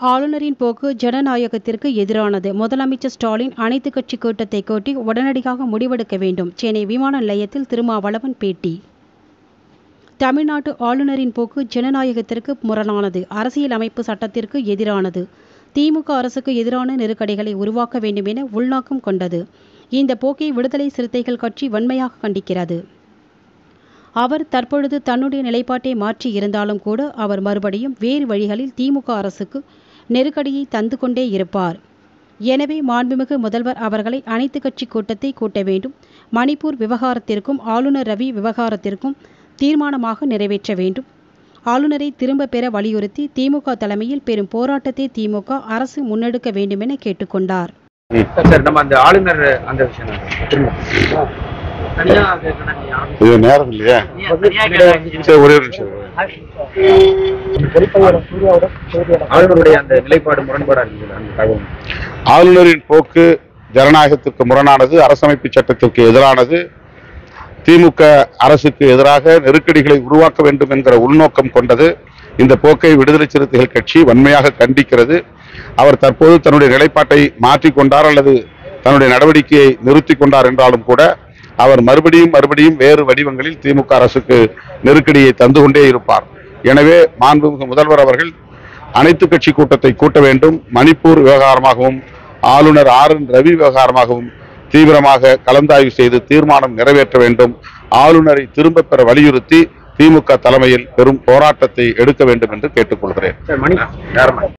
ஆளுநரின் போக்கு ஜனநாயகத்திற்கு எதிரானது முதலமைச்சர் ஸ்டாலின் அனைத்துக் கட்சி கூட்டத்தை கூட்டி உடனடியாக முடிவெடுக்க வேண்டும் சென்னை விமான நிலையத்தில் திருமாவளவன் பேட்டி தமிழ்நாட்டு ஆளுநரின் போக்கு ஜனநாயகத்திற்கு முரணானது அரசியல் அமைப்பு சட்டத்திற்கு எதிரானது திமுக அரசுக்கு எதிரான நெருக்கடிகளை உருவாக்க வேண்டும் என உள்நோக்கம் கொண்டது இந்த போக்கை விடுதலை சிறுத்தைகள் கட்சி வன்மையாக கண்டிக்கிறது அவர் தற்பொழுது தன்னுடைய நிலைப்பாட்டை மாற்றி இருந்தாலும் கூட அவர் மறுபடியும் வேறு வழிகளில் திமுக அரசுக்கு நெருக்கடியை தந்து கொண்டே இருப்பார் எனவே மாண்புமிகு முதல்வர் அவர்களை அனைத்து கட்சி கூட்டத்தை கூட்ட வேண்டும் மணிப்பூர் விவகாரத்திற்கும் ஆளுநர் ரவி விவகாரத்திற்கும் தீர்மானமாக நிறைவேற்ற வேண்டும் ஆளுநரை திரும்ப பெற வலியுறுத்தி திமுக தலைமையில் பெரும் போராட்டத்தை திமுக அரசு முன்னெடுக்க வேண்டும் என கேட்டுக்கொண்டார் சார் நம்ம அந்த ஆளுநர் அந்த விஷயம் தான். திரும்ப தனியா கேட்கணும் நீ யாரும் இது நேரம் இல்லையா தனியா கேட்கணும். சரி ஒரே ஒரு நிமிஷம் ஆளுநருடைய அந்த நிலைப்பாடு முரண்பாடா இருக்குது அந்த தகவல் ஆளுநரின் போக்கு ஜனநாயகத்திற்கு முரணானது அரசமைப்பு சட்டத்திற்கு எதிரானது திமுக அரசுக்கு எதிராக நெருக்கடிகளை உருவாக்க வேண்டும் என்கிற உள்நோக்கம் கொண்டது இந்த போக்கை விடுதலை சிறுத்தைகள் கட்சி வன்மையாக கண்டிக்கிறது அவர் தற்போது தன்னுடைய நிலைப்பாட்டை மாற்றிக்கொண்டார் அல்லது தன்னுடைய நடவடிக்கையை நிறுத்தி கொண்டார் என்றாலும் கூட அவர் மறுபடியும் மறுபடியும் வேறு வடிவங்களில் திமுக அரசுக்கு நெருக்கடியை தந்து கொண்டே இருப்பார் எனவே மாண்புமிகு முதல்வர் அவர்கள் அனைத்து கட்சி கூட்டத்தை கூட்ட வேண்டும் மணிப்பூர் விவகாரமாகவும் ஆளுநர் ஆர் என் ரவி விவகாரமாகவும் தீவிரமாக கலந்தாய்வு செய்து தீர்மானம் நிறைவேற்ற வேண்டும் ஆளுநரை திரும்ப பெற வலியுறுத்தி திமுக தலைமையில் பெரும் போராட்டத்தை எடுக்க வேண்டும் என்று கேட்டுக்கொள்கிறேன் சார் மணி நேரமா